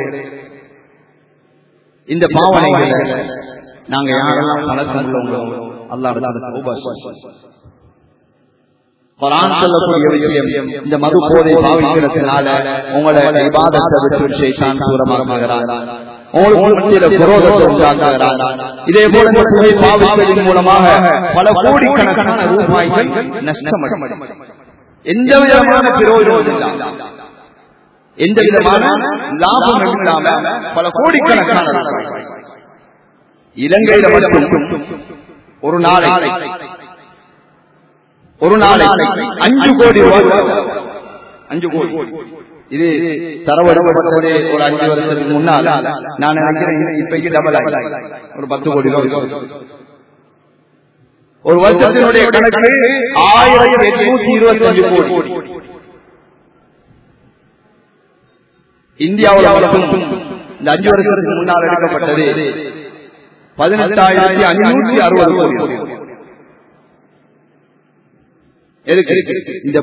இந்த பாவனைகளை நாங்க யாரெல்லாம் பழக்கம் உள்ளவங்களோ அல்லாஹ் குரான் சொல்லக்கூடிய விஷயம் இந்த மது போதை பாவிக்கிறதுனால உங்களோட இபாதத்தை விட்டு ஷைத்தான் தூரமாக்குகிறான் உங்களுக்கு மத்தியில குரோதத்தை உண்டாக்குகிறான் இதே போல இந்த புகை பாவிப்பதன் மூலமாக பல கோடிக்கணக்கான ரூபாய்கள் நஷ்டம் எந்த விதமான பிரயோஜனம் இல்லாம எந்த விதமான லாபம் இல்லாம பல கோடிக்கணக்கான ரூபாய் இலங்கையில மட்டும் ஒரு நாளை ஒரு நாளை அஞ்சு கோடி ரூபாய் அஞ்சு கோடி இது தரவடப்பட்டவரே ஒரு அஞ்சு வருஷத்துக்கு முன்னால் நான் நினைக்கிறேன் இப்பைக்கு டபுள் ஆகி ஒரு பத்து கோடி ரூபாய் ஒரு வருஷத்தினுடைய கணக்கு ஆயிரத்தி எட்நூத்தி இருபத்தி அஞ்சு கோடி இந்தியாவில் மட்டும் இந்த அஞ்சு வருஷத்துக்கு முன்னால் எடுக்கப்பட்டது பதினெட்டாயிரத்தி ஐநூத்தி அறுபது கோடி இந்த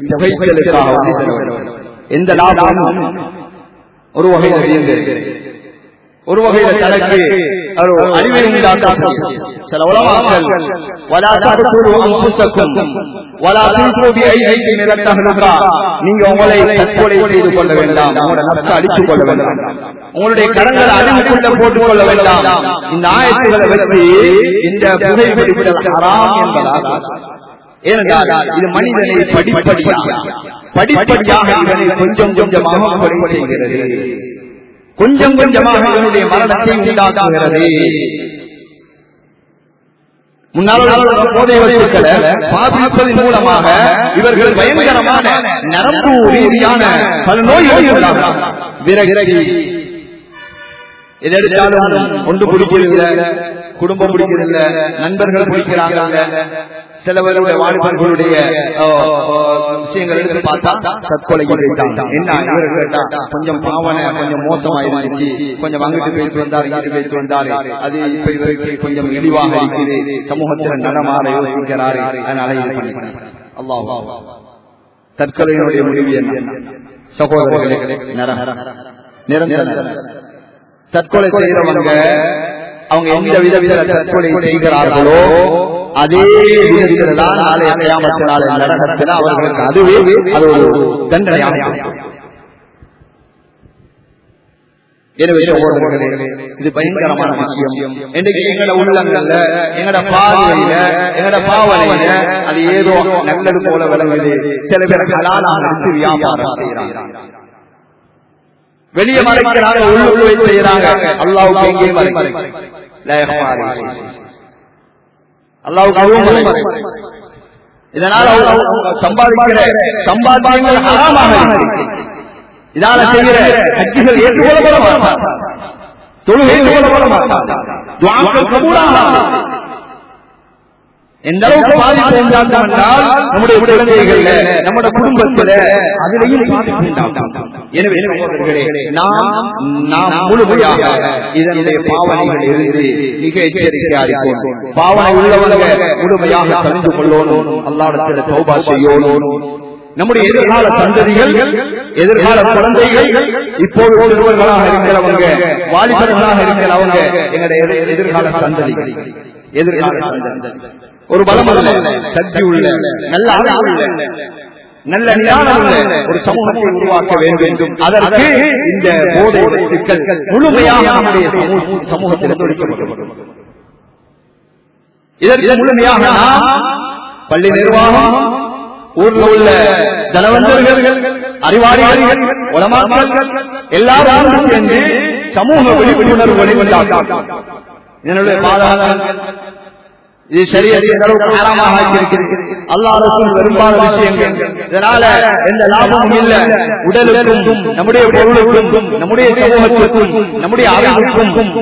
புகைகளுக்காக எந்த லாபமும் ஒரு வகையில் ஒரு வகையில தனக்கு ஒரு அறிவை உண்டாக்கக்கூடிய சில உலமாக்கள் வலா தடுத்து அம்புசக்கும் வலா தூக்கி ஐஐடி நிறத்தகலுக்கா நீங்க உங்களை தற்கொலை செய்து கொள்ள வேண்டாம் உங்களோட நஷ்டம் அழித்துக் கொள்ள வேண்டாம் உங்களுடைய கடன்களை அறிவுக்குள்ள போட்டுக் கொள்ள வேண்டாம் இந்த ஆயத்துகளை வச்சு இந்த புகை பிடித்தல் ஹராம் என்பதாக ஏனென்றால் இது மனிதனை படிப்படியாக படிப்படியாக இதனை கொஞ்சம் கொஞ்சமாக குறை செய்கிறது கொஞ்சம் கொஞ்சமாக இவனுடைய மரணத்தை உண்டாக்குகிறது முன்னால் போதை வஸ்துக்களை பாதிப்பதன் மூலமாக இவர்கள் பயங்கரமான நரம்பு ரீதியான பல நோய்கள் விறகு எதெடுத்தாலும் ஒன்று பிடிக்கிறதில்ல குடும்பம் பிடிக்கிறதில்ல நண்பர்கள் பிடிக்கிறாங்க சிலவருடைய வாலிபர்களுடைய விஷயங்கள் எடுத்து பார்த்தா தற்கொலை செய்தாங்க என்ன இவர்கள் கேட்டா கொஞ்சம் பாவனை கொஞ்சம் மோசமா இருந்துச்சு கொஞ்சம் அங்கிட்டு போயிட்டு வந்தார் இங்கிட்டு போயிட்டு வந்தாரு அது இப்ப இவருக்கு கொஞ்சம் இழிவாக இருக்குது சமூகத்தில் நடமாற யோசிக்கிறாரு அதனால இது பண்ணி அல்லாஹ் தற்கொலையினுடைய முடிவு என்ன சகோதரர்களே நரக நிரந்தர தற்கொலை செய்யறவங்க அவங்க எந்த விதவித தற்கொலை செய்கிறார்களோ அதே விதத்தில் தான் நாளைய கியாமத்தினால நரகத்தில் அவர்களுக்கு அதுவே அது ஒரு தண்டனையாக எனவே சகோதரர்களே இது பயங்கரமான விஷயம் இன்றைக்கு எங்கட உள்ளங்கள்ல எங்கட பார்வையில எங்கட பாவனையில அது ஏதோ நல்லது போல விளங்குது சில பேர் கலாலாக இருந்து வியாபாரம் செய்யறாங்க வெளியே மறைக்கிறாங்க உள்ளுக்குள்ளே செய்யறாங்க அல்லாவுக்கு எங்கேயும் மறைக்கிறாங்க அல்லாவுக்கு அதுவும் இதனால சம்பாதிக்கிற சம்பாத்தியங்கள் ஹராமாக இருக்கு இதால செய்கிற கட்சிகள் ஏற்றுக்கொள்ளப்பட மாட்டாங்க தொழுகை ஏற்றுக்கொள்ளப்பட மாட்டாங்க துவாக்கள் கபூலாக எந்த அளவுக்கு பாதிப்பு உண்டாக்கும் என்றால் நம்முடைய குழந்தைகள்ல நம்முடைய குடும்பத்துல அதிலையும் பாதிப்பு உண்டாகும் எனவே சகோதரர்களே நாம் நாம் முழுமையாக இதனுடைய பாவனைகள் இருந்து மிக எச்சரிக்கையாக இருக்கும் பாவனை உள்ளவங்க முழுமையாக தெரிந்து கொள்ளணும் அல்லாடத்தில் சௌபா செய்யணும் நம்முடைய எதிர்கால சந்ததிகள் எதிர்கால குழந்தைகள் இப்போது சிறுவர்களாக இருக்கிறவங்க வாலிபர்களாக இருக்கிறவங்க எங்களுடைய எதிர்கால சந்ததிகள் எதிர்கால சந்ததி ஒரு பலமல்ல சக்தி உள்ள நல்ல அறிவுள்ள நல்ல ஞானம் உள்ள ஒரு சமூகத்தை உருவாக்க வேண்டும் அதற்கு இந்த போதை வஸ்துக்கள் முழுமையாக நம்முடைய சமூகத்தில் ஒழிக்கப்படும் இதற்கு முழுமையாக நாம் பள்ளி நிர்வாகம் ஊர்ல உள்ள தனவந்தர்கள் அறிவாளிகள் உலமாக்கள் எல்லாரும் சேர்ந்து சமூக விழிப்புணர்வு வழிபட்டார்கள் என்னுடைய பாதாளங்கள் இது சரியாக ஆக்கியிருக்கிறது அல்லாஹுக்கும் விரும்பாத விஷயங்கள் இதனால எந்த லாபமும் இல்ல உடலுக்கும் நம்முடைய பொருளுக்கும் நம்முடைய சமூகத்திற்கும் நம்முடைய அறிவுக்கும்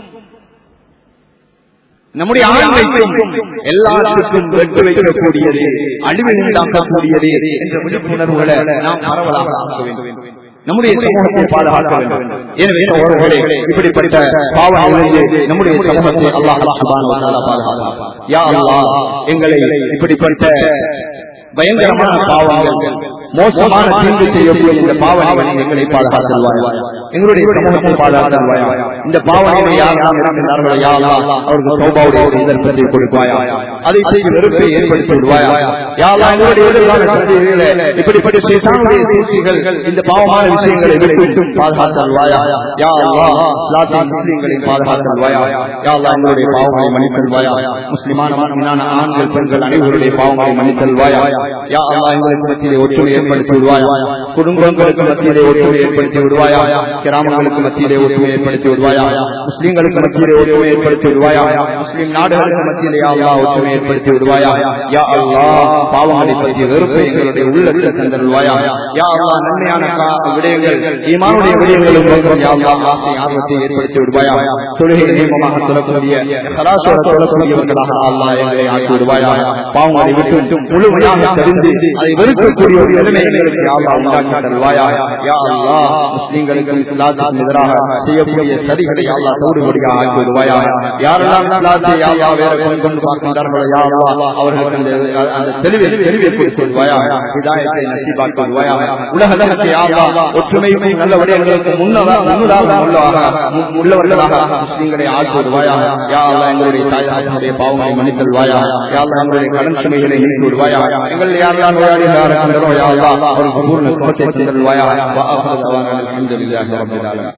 நம்முடைய ஆண்மைக்கும் எல்லாத்துக்கும் வெட்டு வைக்கக்கூடியது அழிவை உண்டாக்கக்கூடியது என்ற விழிப்புணர்வுகளை நாம் பரவலாக ஆக்க வேண்டும் நம்முடைய சமூகத்தை பாதுகாக்க வேண்டும் எனவே சகோதரர்களே இப்படிப்பட்ட பாவனைகளிலிருந்து நம்முடைய சமூகத்தை அல்லாஹ் பாதுகாப்பார் யா அல்லாஹ் எங்களை இப்படிப்பட்ட பயங்கரமான பாவங்கள் மோசமான தீங்கு செய்யக்கூடிய இந்த பாவனைகளை எங்களை பாதுகாத்துள்வாயா எங்களுடைய சமூகத்தை பாதுகாத்துள்வாயா இந்த பாவனைகளை யாரெல்லாம் இருக்கின்றார்களோ யா அல்லாஹ் அவர்கள் சௌபாவுடைய சந்தர்ப்பத்தை கொடுப்பாயா அதை செய்து வெறுப்பை ஏற்படுத்தி விடுவாயா யா அல்லாஹ் எங்களுடைய எதிர்கால சந்ததிகளை இப்படிப்பட்ட சேசானுடைய சூழ்ச்சிகள் இந்த பாவமான விஷயங்களை விட்டு பாதுகாத்தல்வாயா யா அல்லாஹ் இஸ்லாத்தின் முஸ்லிம்களை பாதுகாத்தல்வாயா யா அல்லாஹ் எங்களுடைய பாவங்களை மன்னித்தல்வாயா முஸ்லிமான முன்னான ஆண்கள் பெண்கள் அனைவருடைய பாவங்களை மன்னித்தல்வாயா யா அல்லாஹ் எங்களுக்கு மத்தியிலே ஒற்றுமை ஏற்படுத்தி விடுவாயா குடும்பங்களுக்கு மத்தியிலே ஒற்றுமை ஏற்படுத்தி விடுவாயா கிராமங்களுக்கு மத்தியிலே ஒற்றுமை ஏற்படுத்தி விடுவாயா முஸ்லிம்களுக்கு மத்தியிலே ஒற்றுமை ஏற்படுத்தி விடுவாயா முஸ்லிம் நாடுகளுக்கு மத்தியிலே யா அல்லாஹ் ஒற்றுமை ஏற்படுத்தி விடுவாயா யா அல்லாஹ் பாவங்களை பற்றிய வெறுப்பை எங்களுடைய உள்ளத்தில் தந்தருள்வாயா யா அல்லாஹ் நன்மையான விடயங்கள் ஈமானுடைய விடயங்களும் நோக்கம் யா அல்லாஹ் ஆசை ஆர்வத்தை ஏற்படுத்தி விடுவாயா தொழுகை நியமமாக சொல்லக்கூடிய கலாச்சார சொல்லக்கூடியவர்களாக அல்லாஹ் எங்களை ஆக்கி விடுவாயா பாவங்களை விட்டு முழுமையாக தெரிந்து அதை வெறுக்கக்கூடிய ஒரு நேரமே எங்களுக்கு யா அல்லாஹ் உண்டாக்கி தருவாயா யா அல்லாஹ் முஸ்லிம்களுக்கும் இஸ்லாத்துக்கும் எதிராக செய்யக்கூடிய சதிகளை யா அல்லாஹ் தோடுபடியாக ஆக்கி விடுவாயா யாரெல்லாம் இஸ்லாத்தை யா அல்லாஹ் வேற கொண்டு கொண்டு பார்க்கின்றார்களோ யா அல்லாஹ் அவர்களுக்கு அந்த அந்த தெளிவை தெளிவை கொடுத்து விடுவாயா ஹிதாயத்தை நசீபாக்கி விடுவாயா உலகத்தை யா அல்லாஹ் ஒற்றுமையும் நல்ல விடயங்களுக்கு முன்னதாக முன்னதாக உள்ளவராக மு- உள்ளவர்களாக முஸ்லிம்களை ஆக்கி விடுவாயா யா அல்லாஹ் எங்களுடைய தாயாருடைய பாவங்களை மன்னித்தல்வாயா யா அல்லாஹ் எங்களுடைய கடன் சுமைகளை நீக்கி விடுவாயா எங்கள் யாரெல்லாம் நோயாளிகளாக இருக்கின்றனோ யா அல்லாஹ் அவர்களுக்கு பூர்ண சுகத்தை தந்தல்வாயா வா ஆஹிரு தவானா அல்ஹம்துலில்லாஹி ரப்பில் ஆலமீன்